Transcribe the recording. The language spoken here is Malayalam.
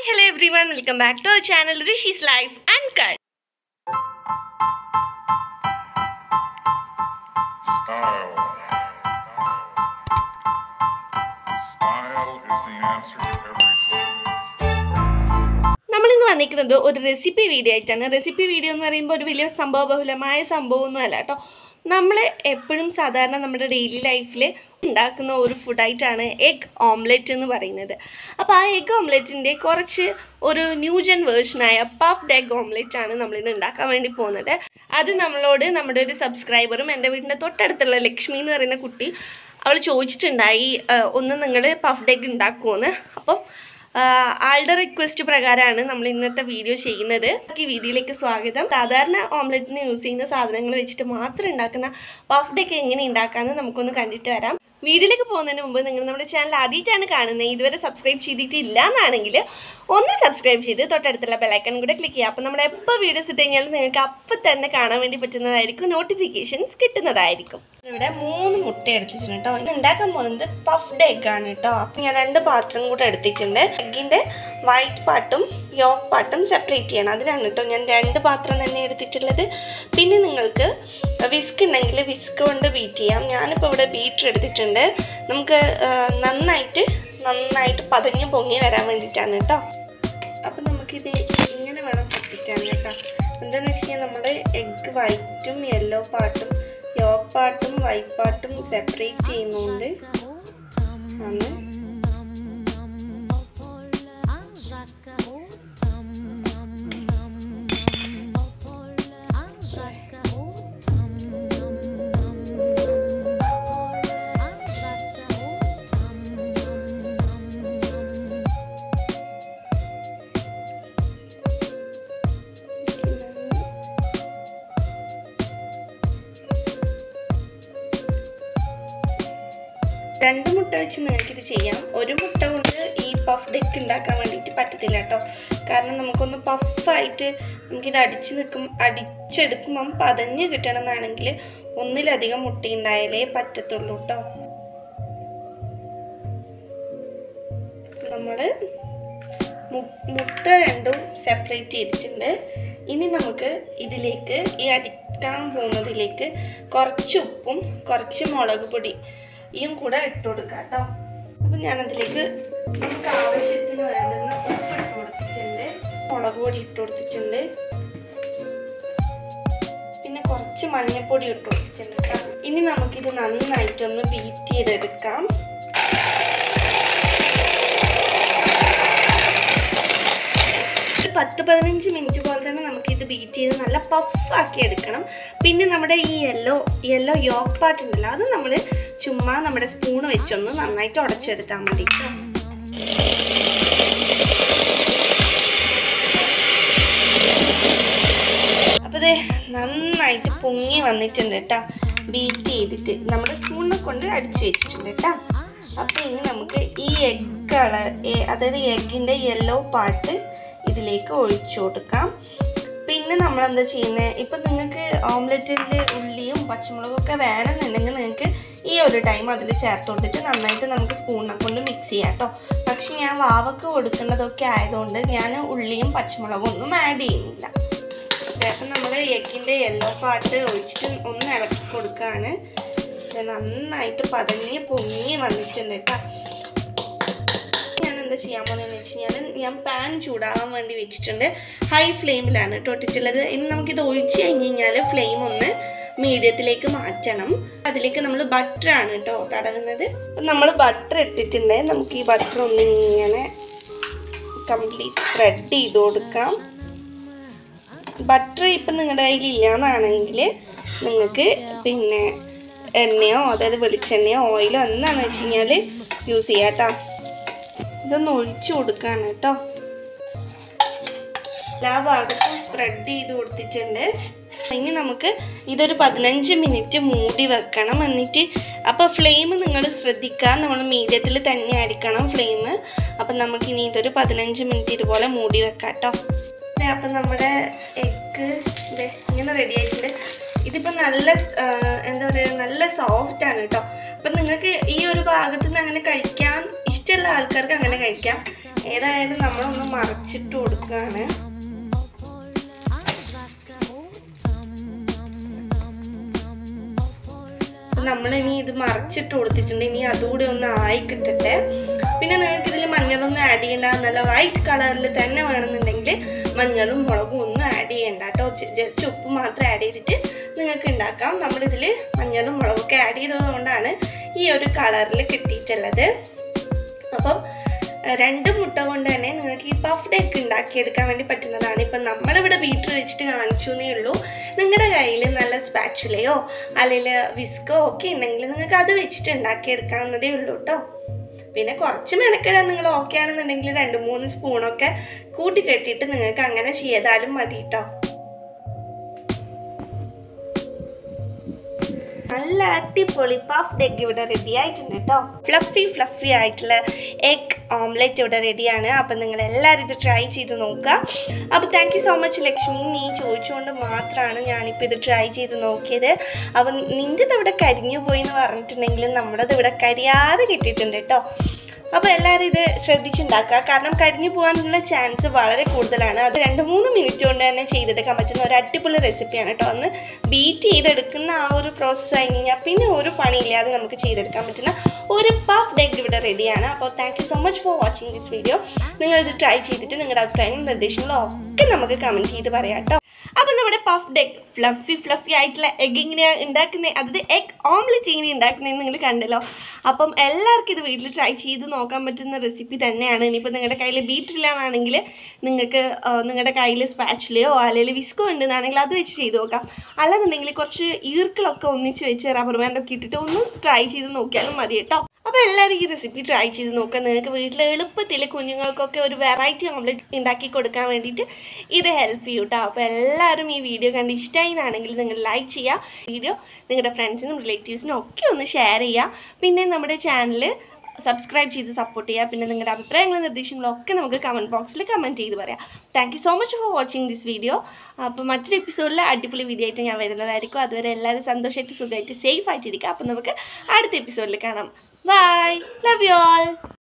hello everyone, welcome back to our channel Rishi's Life and Cut. Style. Style is the answer to everything. നമ്മളിന്ന് വന്നിരിക്കുന്നത് ഒരു റെസിപ്പി വീഡിയോ ആയിട്ടാണ് റെസിപ്പി വീഡിയോ എന്ന് പറയുമ്പോൾ ഒരു വലിയ സംഭവബഹുലമായ സംഭവമൊന്നും അല്ല കേട്ടോ നമ്മൾ എപ്പോഴും സാധാരണ നമ്മുടെ ഡെയിലി ലൈഫിൽ ഉണ്ടാക്കുന്ന ഒരു ഫുഡായിട്ടാണ് എഗ് ഓംലെറ്റ് എന്ന് പറയുന്നത് അപ്പോൾ ആ എഗ് ഓംലെറ്റിൻ്റെ കുറച്ച് ഒരു ന്യൂജൻ വേർഷനായ പഫ്ഡ് എഗ് ഓംലെറ്റ് ആണ് നമ്മളിന്ന് ഉണ്ടാക്കാൻ വേണ്ടി പോകുന്നത് അത് നമ്മളോട് നമ്മുടെ ഒരു സബ്സ്ക്രൈബറും എൻ്റെ വീടിൻ്റെ തൊട്ടടുത്തുള്ള ലക്ഷ്മി എന്ന് പറയുന്ന കുട്ടി അവൾ ചോദിച്ചിട്ടുണ്ടായി "ആ, ഒന്ന് നിങ്ങൾ പഫ്ഡ് എഗ് ഉണ്ടാക്കുമോയെന്ന് അപ്പം ആഹ് ആളുടെ റിക്വസ്റ്റ് പ്രകാരമാണ് നമ്മൾ ഇന്നത്തെ വീഡിയോ ചെയ്യുന്നത് ഈ വീഡിയോയിലേക്ക് സ്വാഗതം സാധാരണ ഓംലെറ്റിന് യൂസ് ചെയ്യുന്ന സാധനങ്ങൾ വെച്ചിട്ട് മാത്രം ഉണ്ടാക്കുന്ന പഫ്ഡൊക്കെ എങ്ങനെ ഉണ്ടാക്കാമെന്ന് നമുക്കൊന്ന് കണ്ടിട്ട് വരാം വീഡിയോയിലേക്ക് പോകുന്നതിന് മുമ്പ് നിങ്ങൾ നമ്മുടെ ചാനൽ ആദ്യമായിട്ടാണ് കാണുന്നത് ഇതുവരെ സബ്സ്ക്രൈബ് ചെയ്തിട്ടില്ല എന്നാണെങ്കിൽ ഒന്ന് സബ്സ്ക്രൈബ് ചെയ്ത് തൊട്ടടുത്തുള്ള ബെലൈക്കൺ കൂടെ ക്ലിക്ക് ചെയ്യുക അപ്പോൾ നമ്മൾ എപ്പോൾ വീഡിയോസ് ഇട്ട് കഴിഞ്ഞാൽ നിങ്ങൾക്ക് അപ്പം തന്നെ കാണാൻ വേണ്ടി പറ്റുന്നതായിരിക്കും നോട്ടിഫിക്കേഷൻസ് കിട്ടുന്നതായിരിക്കും ഇവിടെ മൂന്ന് മുട്ട എടുത്തിട്ടുണ്ട് കേട്ടോ ഇത് ഉണ്ടാക്കാൻ പോകുന്നത് പഫ്ഡ് എഗ് ആണ് കേട്ടോ അപ്പം ഞാൻ രണ്ട് പാത്രം കൂടെ എടുത്തിട്ടുണ്ട് എഗ്ഗിൻ്റെ വൈറ്റ് പാട്ടും യോക്ക് പാട്ടും സെപ്പറേറ്റ് ചെയ്യണം അതിനാണ് കേട്ടോ ഞാൻ രണ്ട് പാത്രം തന്നെ എടുത്തിട്ടുള്ളത് പിന്നെ നിങ്ങൾക്ക് വിസ്ക് ഉണ്ടെങ്കിൽ വിസ്ക് കൊണ്ട് ബീറ്റ് ചെയ്യാം ഞാനിപ്പോൾ ഇവിടെ ബീറ്റർ എടുത്തിട്ടുണ്ട് നമുക്ക് ആ, നന്നായിട്ട് നന്നായിട്ട് പതഞ്ഞ് പൊങ്ങി വരാൻ വേണ്ടിയിട്ടാണ് കേട്ടോ അപ്പം നമുക്കിത് ഇങ്ങനെ വേണം പൊട്ടിക്കാൻ കേട്ടോ എന്താണെന്ന് വെച്ച് കഴിഞ്ഞാൽ നമ്മുടെ എഗ്ഗ് വൈറ്റും യെല്ലോ പാട്ടും യോക്ക് പാട്ടും വൈറ്റ് പാട്ടും സെപ്പറേറ്റ് ചെയ്യുന്നതുകൊണ്ട് ആണ് രണ്ട് മുട്ട വെച്ച് നിങ്ങൾക്കിത് ചെയ്യാം ഒരു മുട്ട കൊണ്ട് ഈ പഫ് ഡെക്ക് ഉണ്ടാക്കാൻ വേണ്ടിയിട്ട് പറ്റത്തില്ല കേട്ടോ കാരണം നമുക്കൊന്ന് പഫായിട്ട് നമുക്കിത് അടിച്ച് നിൽക്കും അടിച്ചെടുക്കുമ്പം പതഞ്ഞ് കിട്ടണം എന്നാണെങ്കിൽ ഒന്നിലധികം മുട്ട ഉണ്ടായാലേ പറ്റത്തുള്ളൂ കേട്ടോ നമ്മൾ മുട്ട രണ്ടും സെപ്പറേറ്റ് ചെയ്തിട്ടുണ്ട് ഇനി നമുക്ക് ഇതിലേക്ക് ഈ അടിക്കാൻ പോകുന്നതിലേക്ക് കുറച്ച് ഉപ്പും കുറച്ച് മുളക് പൊടിയും കൂടെ ഇട്ട് കൊടുക്കാം കേട്ടോ അപ്പം ഞാനതിലേക്ക് നമുക്ക് ആവശ്യത്തിന് വേണ്ടുന്ന ഉപ്പ് ഇട്ട് കൊടുത്തിട്ടുണ്ട് മുളക് പൊടി ഇട്ട് കൊടുത്തിട്ടുണ്ട് പിന്നെ കുറച്ച് മഞ്ഞൾപ്പൊടി ഇട്ട് കൊടുത്തിട്ടുണ്ട് കേട്ടോ ഇനി നമുക്കിത് നന്നായിട്ടൊന്ന് ബീറ്റ് ചെയ്തെടുക്കാം ഒരു പത്ത് പതിനഞ്ച് മിനിറ്റ് പോലെ തന്നെ നമുക്ക് ഇത് ബീറ്റ് ചെയ്ത് നല്ല പഫാക്കി എടുക്കണം പിന്നെ നമ്മുടെ ഈ യെല്ലോ യെല്ലോ യോക്ക് പാർട്ട് ഉണ്ടല്ലോ അത് നമ്മൾ ചുമ്മാ നമ്മുടെ സ്പൂൺ വെച്ചൊന്ന് നന്നായിട്ട് ഉടച്ചെടുത്താൽ മതി ട്ടോ. അപ്പോൾ ഇത് നന്നായിട്ട് പൊങ്ങി വന്നിട്ടുണ്ട് കേട്ടോ ബീറ്റ് ചെയ്തിട്ട് നമ്മുടെ സ്പൂണിനെ കൊണ്ട് അടിച്ചു വെച്ചിട്ടുണ്ട് കേട്ടോ അപ്പോൾ ഇനി നമുക്ക് ഈ എഗ് കളർ അതായത് എഗ്ഗിൻ്റെ യെല്ലോ പാർട്ട് ഇതിലേക്ക് ഒഴിച്ചു കൊടുക്കാം പിന്നെ നമ്മൾ എന്താ ചെയ്യുന്നത് ഇപ്പം നിങ്ങൾക്ക് ഓംലെറ്റിൽ ഉള്ളിയും പച്ചമുളകും ഒക്കെ വേണമെന്നുണ്ടെങ്കിൽ നിങ്ങൾക്ക് ഈ ഒരു ടൈം അതിൽ ചേർത്ത് കൊടുത്തിട്ട് നന്നായിട്ട് നമുക്ക് സ്പൂണിനെ കൊണ്ട് മിക്സ് ചെയ്യാം കേട്ടോ പക്ഷെ ഞാൻ വാവക്ക് കൊടുക്കുന്നതൊക്കെ ആയതുകൊണ്ട് ഞാൻ ഉള്ളിയും പച്ചമുളകും ഒന്നും ആഡ് ചെയ്യുന്നില്ല അപ്പം നമ്മൾ എഗ്ഗിൻ്റെ യെല്ലോ പാർട്ട് ഒഴിച്ചിട്ട് ഒന്ന് ഇളക്കി കൊടുക്കുകയാണ് ഇത് നന്നായിട്ട് പതഞ്ഞ് പൊങ്ങി വന്നിട്ടുണ്ട് കേട്ടോ ഞാൻ എന്താ ചെയ്യാൻ പോകുന്നതെന്ന് വെച്ച് കഴിഞ്ഞാൽ ഞാൻ പാൻ ചൂടാകാൻ വേണ്ടി വെച്ചിട്ടുണ്ട് ഹൈ ഫ്ലെയിമിലാണ് കേട്ടോ ഇട്ടിട്ടുള്ളത് ഇനി നമുക്കിത് ഒഴിച്ച് കഴിഞ്ഞ് കഴിഞ്ഞാൽ ഫ്ലെയിം ഒന്ന് മീഡിയത്തിലേക്ക് മാറ്റണം അതിലേക്ക് നമ്മൾ ബട്ടർ ആണ് കേട്ടോ തടവുന്നത് അപ്പം നമ്മൾ ബട്ടർ ഇട്ടിട്ടുണ്ട് നമുക്ക് ഈ ബട്ടർ ഒന്ന് ഇങ്ങനെ കംപ്ലീറ്റ് സ്പ്രെഡ് ചെയ്ത് കൊടുക്കാം ബട്ടർ ഇപ്പം നിങ്ങളുടെ കയ്യിൽ ഇല്ലയെന്നാണെങ്കിൽ നിങ്ങൾക്ക് പിന്നെ എണ്ണയോ അതായത് വെളിച്ചെണ്ണയോ ഓയിലോ എന്താണെന്ന് വെച്ച് കഴിഞ്ഞാൽ യൂസ് ചെയ്യാം കേട്ടോ ഇതൊന്ന് ഒഴിച്ചു കൊടുക്കാണ് കേട്ടോ എല്ലാ ഭാഗത്തും സ്പ്രെഡ് ചെയ്ത് കൊടുത്തിട്ടുണ്ട് ഇനി നമുക്ക് ഇതൊരു പതിനഞ്ച് മിനിറ്റ് മൂടി വെക്കണം എന്നിട്ട് അപ്പോൾ ഫ്ലെയിം നിങ്ങൾ ശ്രദ്ധിക്കുക നമ്മൾ മീഡിയത്തിൽ തന്നെ ആയിരിക്കണം ഫ്ലെയിം അപ്പം നമുക്കിനി ഇതൊരു പതിനഞ്ച് മിനിറ്റ് ഇതുപോലെ മൂടി വെക്കാം കേട്ടോ അപ്പം നമ്മുടെ എഗ്ഗ് ഇങ്ങനെ റെഡി ആയിട്ടുണ്ട് ഇതിപ്പോൾ നല്ല സ്- ആ, എന്താ പറയുക നല്ല സോഫ്റ്റ് ആണ് കേട്ടോ അപ്പം നിങ്ങൾക്ക് ഈ ഒരു ഭാഗത്ത് നിന്ന് അങ്ങനെ കഴിക്കാൻ ഇഷ്ടമുള്ള ആൾക്കാർക്ക് അങ്ങനെ കഴിക്കാം ഏതായാലും നമ്മളൊന്ന് മറച്ചിട്ട് കൊടുക്കുകയാണ് നമ്മളിനി ഇത് മറച്ചിട്ട് കൊടുത്തിട്ടുണ്ട് ഇനി അതുകൂടി ഒന്ന് ആയി കിട്ടട്ടെ പിന്നെ നിങ്ങൾക്ക് ഇതിൽ മഞ്ഞളൊന്നും ആഡ് ചെയ്യണ്ട നല്ല വൈറ്റ് കളറിൽ തന്നെ വേണമെന്നുണ്ടെങ്കിൽ മഞ്ഞളും മുളകും ഒന്നും ആഡ് ചെയ്യണ്ട കേട്ടോ ജസ്റ്റ് ഉപ്പ് മാത്രം ആഡ് ചെയ്തിട്ട് നിങ്ങൾക്ക് ഉണ്ടാക്കാം നമ്മളിതിൽ മഞ്ഞളും മുളകൊക്കെ ആഡ് ചെയ്തത് കൊണ്ടാണ് ഈ ഒരു കളറിൽ കിട്ടിയിട്ടുള്ളത് അപ്പം അഹ് രണ്ട് മുട്ട കൊണ്ട് തന്നെ നിങ്ങൾക്ക് ഈ പഫ്ഡ് എഗ് ഉണ്ടാക്കിയെടുക്കാൻ വേണ്ടി പറ്റുന്നതാണ് ഇപ്പം നമ്മളിവിടെ ബീറ്റർ വെച്ചിട്ട് കാണിച്ചു എന്നേ ഉള്ളൂ നിങ്ങളുടെ കയ്യിൽ നല്ല സ്പാച്ചുലയോ അല്ലെങ്കിൽ വിസ്കോ ഒക്കെ ഉണ്ടെങ്കിൽ നിങ്ങൾക്ക് അത് വെച്ചിട്ട് ഉണ്ടാക്കിയെടുക്കാവുന്നതേ ഉള്ളൂ കേട്ടോ പിന്നെ കുറച്ച് മെനക്കെടാൻ നിങ്ങൾ ഓക്കെ ആണെന്നുണ്ടെങ്കിൽ രണ്ട് മൂന്ന് സ്പൂണൊക്കെ കൂട്ടി കെട്ടിയിട്ട് നിങ്ങൾക്ക് അങ്ങനെ ചെയ്താലും മതി കേട്ടോ നല്ല അടിപൊളി പഫ്ഡ് എഗ് ഇവിടെ റെഡി ആയിട്ടുണ്ട് കേട്ടോ ഫ്ലഫി ഫ്ലഫി ആയിട്ടുള്ള എഗ് ഓംലെറ്റ് ഇവിടെ റെഡിയാണ് അപ്പം നിങ്ങൾ എല്ലാവരും ഇത് ട്രൈ ചെയ്ത് നോക്കുക അപ്പോൾ thank you so much Lakshmi നീ ചോദിച്ചുകൊണ്ട് മാത്രമാണ് ഞാനിപ്പോൾ ഇത് ട്രൈ ചെയ്ത് നോക്കിയത് അപ്പം നിൻ്റെത് ഇവിടെ കരിഞ്ഞു പോയി എന്ന് പറഞ്ഞിട്ടുണ്ടെങ്കിൽ നമ്മുടേത് ഇവിടെ കരിയാതെ കിട്ടിയിട്ടുണ്ട് കേട്ടോ അപ്പോൾ എല്ലാവരും ഇത് ശ്രദ്ധിച്ചുണ്ടാക്കുക കാരണം കരിഞ്ഞു പോകാനുള്ള ചാൻസ് വളരെ കൂടുതലാണ് അത് രണ്ട് മൂന്ന് മിനിറ്റ് കൊണ്ട് തന്നെ ചെയ്തെടുക്കാൻ പറ്റുന്ന ഒരു അടിപൊളി റെസിപ്പിയാണ് കേട്ടോ ഒന്ന് ബീറ്റ് ചെയ്തെടുക്കുന്ന ആ ഒരു പ്രോസസ്സ് ആയി കഴിഞ്ഞാൽ പിന്നെ ഒരു പണിയില്ലാതെ നമുക്ക് ചെയ്തെടുക്കാൻ പറ്റുന്ന ഒരു പഫ് ഡെഗ് ഇവിടെ റെഡിയാണ് അപ്പോൾ thank you so much for watching this video നിങ്ങൾ ഇത് ട്രൈ ചെയ്തിട്ട് നിങ്ങളുടെ അഭിപ്രായങ്ങളും നിർദ്ദേശങ്ങളും ഒക്കെ നമുക്ക് കമൻറ്റ് ചെയ്ത് പറയാം കേട്ടോ അപ്പം നമ്മുടെ പഫ് ഡെഗ് ഫ്ലഫി ഫ്ലഫി ആയിട്ടുള്ള എഗ് എങ്ങനെയാണ് ഉണ്ടാക്കുന്നത് അതായത് എഗ് ഓംലെറ്റ് എങ്ങനെ ഉണ്ടാക്കുന്നതെന്ന് നിങ്ങൾ കണ്ടല്ലോ അപ്പം എല്ലാവർക്കും ഇത് വീട്ടിൽ ട്രൈ ചെയ്ത് നോക്കാൻ പറ്റുന്ന റെസിപ്പി തന്നെയാണ് ഇനിയിപ്പോൾ നിങ്ങളുടെ കയ്യിൽ ബീറ്റില്ല എന്നാണെങ്കിൽ നിങ്ങൾക്ക് ആ, നിങ്ങളുടെ കയ്യിൽ സ്പാച്ചിലെയോ അല്ലെങ്കിൽ വിസ്കോ ഉണ്ടെന്നാണെങ്കിൽ അത് വെച്ച് ചെയ്ത് നോക്കാം അല്ലാന്നുണ്ടെങ്കിൽ കുറച്ച് ഈർക്കിളൊക്കെ ഒന്നിച്ച് വെച്ച് റബ്ബർ ബാൻഡൊക്കെ ഇട്ടിട്ട് ഒന്ന് ട്രൈ ചെയ്ത് നോക്കിയാലും മതി കേട്ടോ അപ്പോൾ എല്ലാവരും ഈ റെസിപ്പി ട്രൈ ചെയ്ത് നോക്കുക നിങ്ങൾക്ക് വീട്ടിൽ എളുപ്പത്തിൽ കുഞ്ഞുങ്ങൾക്കൊക്കെ ഒരു വെറൈറ്റി ഓംലെറ്റ് ഉണ്ടാക്കി കൊടുക്കാൻ വേണ്ടിയിട്ട് ഇത് ഹെൽപ്പ് ചെയ്യും കേട്ടോ അപ്പോൾ എല്ലാവരും ഈ വീഡിയോ കണ്ട് ഇഷ്ടമായി എന്നാണെങ്കിൽ നിങ്ങൾ ലൈക്ക് ചെയ്യുക വീഡിയോ നിങ്ങളുടെ ഫ്രണ്ട്സിനും റിലേറ്റീവ്സിനും ഒക്കെ ഒന്ന് ഷെയർ ചെയ്യുക പിന്നെ നമ്മുടെ ചാനൽ സബ്സ്ക്രൈബ് ചെയ്ത് സപ്പോർട്ട് ചെയ്യുക പിന്നെ നിങ്ങളുടെ അഭിപ്രായങ്ങളും നിർദ്ദേശങ്ങളും ഒക്കെ നമുക്ക് കമൻറ്റ് ബോക്സിൽ കമൻറ്റ് ചെയ്ത് പറയാം thank you so much for watching this video അപ്പോൾ മറ്റൊരു എപ്പിസോഡിൽ അടിപൊളി വീഡിയോ ആയിട്ട് ഞാൻ വരുന്നതായിരിക്കും അതുവരെ എല്ലാവരും സന്തോഷമായിട്ട് സുഖമായിട്ട് സേഫ് ആയിട്ടിരിക്കുക അപ്പോൾ നമുക്ക് അടുത്ത എപ്പിസോഡിൽ കാണാം ബൈ ലവ് യു ആൾ